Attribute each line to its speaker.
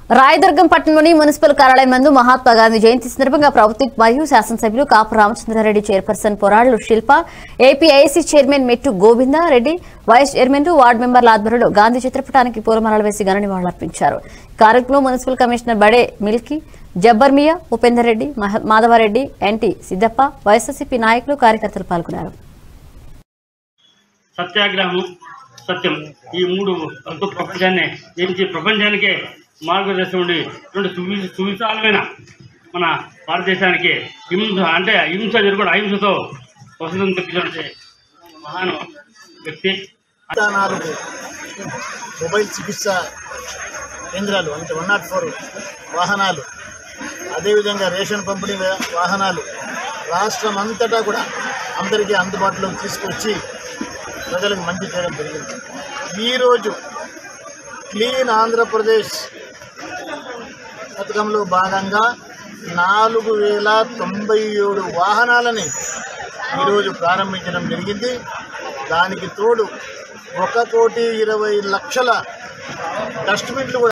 Speaker 1: రాయదుర్గం పట్టణంలోని మున్సిపల్ కార్యాలయం నందు మహాత్మా గాంధీ జయంతి సందర్భంగా ప్రభుత్వ మరియు శాసనసభ్యులు Kapu Ramachandrareddy chairperson Porallu Shilpa APIC chairman Mettu Govinda Reddy vice చైర్మన్లు వార్డు మెంబర్ల ఆధ్వర్యంలో గాంధీ చిత్రపటానికి పూలమాలలు వేసి ఘన నివాళులర్పించారు కార్యక్రమంలో మున్సిపల్ కమిషనర్ బడే మిల్కీ జబ్బర్ మియా ఉపేందర్ రెడ్డి మహ- మాధవారెడ్డి ఎన్టీ సిద్దప్ప వైఎస్ఆర్సీపీ నాయకులు కార్యకర్తలు పాల్గొన్నారు
Speaker 2: సత్యాగ్రహం సత్యం ఈ మూడు అంతు ప్రపంచాన్ని జయించి ప్రపంచానికే మార్గదర్శనం ఉండి రెండు సువి సువిశాలమైన మన భారతదేశానికి హింస అంటే హింస జరగడం అహింసతో వసతం తెప్పించినటువంటి మహాన్ వ్యక్తి
Speaker 3: నూట నాలుగు మొబైల్ చికిత్స కేంద్రాలు అంటే వన్ నాట్ ఫోర్ వాహనాలు అదేవిధంగా రేషన్ పంపిణీ వా- వాహనాలు రాష్ట్రం అంతటా కూడా అందరికీ అందుబాటులోకి తీసుకొచ్చి ప్రజలకు మంచి చేయడం జరిగింది ఈరోజు క్లీన్ ఆంధ్రప్రదేశ్ పథకంలో భాగంగా నాలుగు వేల తొంభై ఏడు వాహనాలని ఈరోజు ప్రారంభించడం జరిగింది దానికి తోడు ఒక కోటి ఇరవై లక్షల డస్ట్బిన్లు కూడా